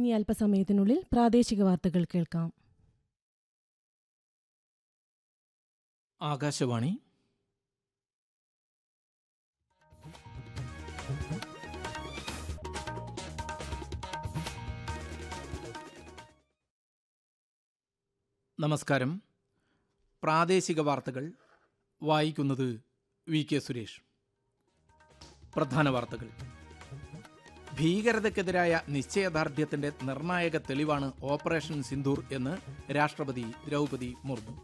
ഇനി അല്പസമയത്തിനുള്ളിൽ പ്രാദേശിക വാർത്തകൾ കേൾക്കാം ആകാശവാണി നമസ്കാരം പ്രാദേശിക വാർത്തകൾ വായിക്കുന്നത് വി കെ സുരേഷ് പ്രധാന വാർത്തകൾ ഭീകരതയ്ക്കെതിരായ നിശ്ചയദാർഢ്യത്തിന്റെ നിർണായക തെളിവാണ് ഓപ്പറേഷൻ സിന്ദൂർ എന്ന് രാഷ്ട്രപതി ദ്രൗപതി മുർമു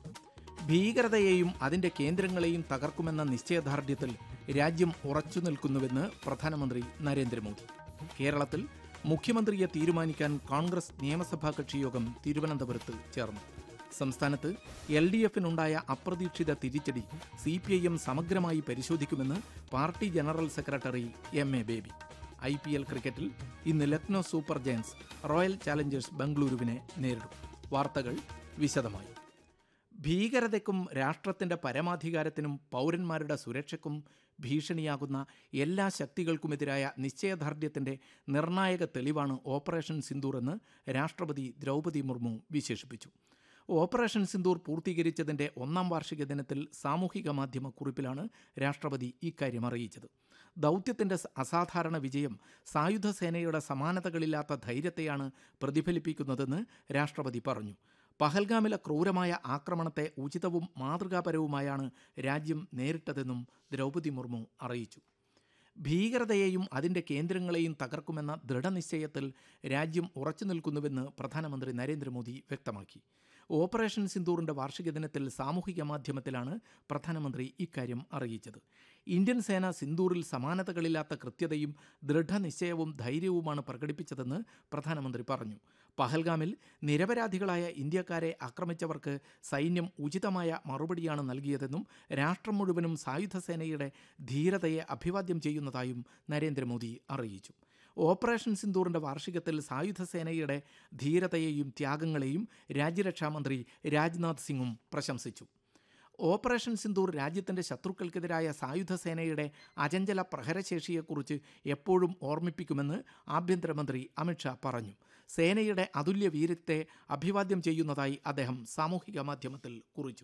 ഭീകരതയെയും അതിന്റെ കേന്ദ്രങ്ങളെയും തകർക്കുമെന്ന നിശ്ചയദാർഢ്യത്തിൽ രാജ്യം ഉറച്ചു നിൽക്കുന്നുവെന്ന് പ്രധാനമന്ത്രി നരേന്ദ്രമോദി കേരളത്തിൽ മുഖ്യമന്ത്രിയെ തീരുമാനിക്കാൻ കോൺഗ്രസ് നിയമസഭാ കക്ഷിയോഗം തിരുവനന്തപുരത്ത് ചേർന്നു സംസ്ഥാനത്ത് എൽ ഡി എഫിനുണ്ടായ അപ്രതീക്ഷിത തിരിച്ചടി സി പി ഐ എം സമഗ്രമായി പരിശോധിക്കുമെന്ന് party general secretary M A Baby I P L ക്രിക്കറ്റിൽ ഇന്ന് Lucknow super giants royal challengers ബംഗളൂരുവിനെ നേരിടും വാർത്തകൾ വിശദമായി ഭീകരതയ്ക്കും രാഷ്ട്രത്തിന്റെ പരമാധികാരത്തിനും പൗരന്മാരുടെ സുരക്ഷയ്ക്കും ഭീഷണിയാകുന്ന എല്ലാ ശക്തികൾക്കുമെതിരായ നിശ്ചയദാർഢ്യത്തിന്റെ നിർണായക തെളിവാണ് ഓപ്പറേഷൻ സിന്ദൂർ എന്ന് രാഷ്ട്രപതി ദ്രൗപതി മുർമു വിശേഷിപ്പിച്ചു ഓപ്പറേഷൻ സിന്ദൂർ പൂർത്തീകരിച്ചതിന്റെ ഒന്നാം വാർഷിക ദിനത്തിൽ സാമൂഹിക മാധ്യമ കുറിപ്പിലാണ് രാഷ്ട്രപതി ഇക്കാര്യം അറിയിച്ചത് ദൗത്യത്തിന്റെ സ- അസാധാരണ വിജയം സായുധ സേനയുടെ സമാനതകളില്ലാത്ത ധൈര്യത്തെയാണ് പ്രതിഫലിപ്പിക്കുന്നതെന്ന് രാഷ്ട്രപതി പറഞ്ഞു പഹൽഗാമിലെ ക്രൂരമായ ആക്രമണത്തെ ഉചിതവും മാതൃകാപരവുമായാണ് രാജ്യം നേരിട്ടതെന്നും ദ്രൗപതി മുർമു അറിയിച്ചു ഭീകരതയെയും അതിൻ്റെ കേന്ദ്രങ്ങളെയും തകർക്കുമെന്ന ദൃഢനിശ്ചയത്തിൽ രാജ്യം ഉറച്ചു നിൽക്കുന്നുവെന്ന് പ്രധാനമന്ത്രി നരേന്ദ്രമോദി വ്യക്തമാക്കി ഓപ്പറേഷൻ സിന്ദൂറിൻ്റെ വാർഷിക ദിനത്തിൽ സാമൂഹിക മാധ്യമത്തിലാണ് പ്രധാനമന്ത്രി ഇക്കാര്യം അറിയിച്ചത് ഇന്ത്യൻ സേന സിന്ദൂറിൽ സമാനതകളില്ലാത്ത കൃത്യതയും ദൃഢനിശ്ചയവും ധൈര്യവുമാണ് പ്രകടിപ്പിച്ചതെന്ന് പ്രധാനമന്ത്രി പറഞ്ഞു പഹൽഗാമിൽ നിരപരാധികളായ ഇന്ത്യക്കാരെ ആക്രമിച്ചവർക്ക് സൈന്യം ഉചിതമായ മറുപടിയാണ് നൽകിയതെന്നും രാഷ്ട്രം മുഴുവനും സായുധ സേനയുടെ ധീരതയെ അഭിവാദ്യം ചെയ്യുന്നതായും നരേന്ദ്രമോദി അറിയിച്ചു ഓപ്പറേഷൻ സിന്ദൂറിന്റെ വാർഷികത്തിൽ സായുധ സേനയുടെ ധീരതയെയും ത്യാഗങ്ങളെയും രാജ്യരക്ഷാമന്ത്രി രാജ്നാഥ് സിംഗും പ്രശംസിച്ചു ഓപ്പറേഷൻ സിന്ദൂർ രാജ്യത്തിന്റെ ശത്രുക്കൾക്കെതിരായ സായുധ സേനയുടെ അചഞ്ചല പ്രഹരശേഷിയെക്കുറിച്ച് എപ്പോഴും ഓർമ്മിപ്പിക്കുമെന്ന് ആഭ്യന്തരമന്ത്രി അമിത്ഷാ പറഞ്ഞു സേനയുടെ അതുല്യ വീരത്തെ അഭിവാദ്യം ചെയ്യുന്നതായി അദ്ദേഹം സാമൂഹിക മാധ്യമത്തിൽ കുറിച്ചു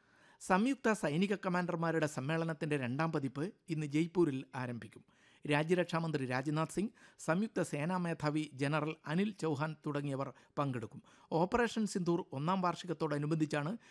സംയുക്ത സൈനിക കമാൻഡർമാരുടെ സമ്മേളനത്തിന്റെ രണ്ടാം പതിപ്പ് ഇന്ന് ജയ്പൂരിൽ ആരംഭിക്കും രാജ്യരക്ഷാമന്ത്രി രാജ്നാഥ് സിംഗ് സംയുക്ത സേനാ മേധാവി ജനറൽ അനിൽ ചൗഹാൻ തുടങ്ങിയവർ പങ്കെടുക്കും ഓപ്പറേഷൻ സിന്ദൂർ ഒന്നാം വാർഷികത്തോടനുബന്ധിച്ചാണ്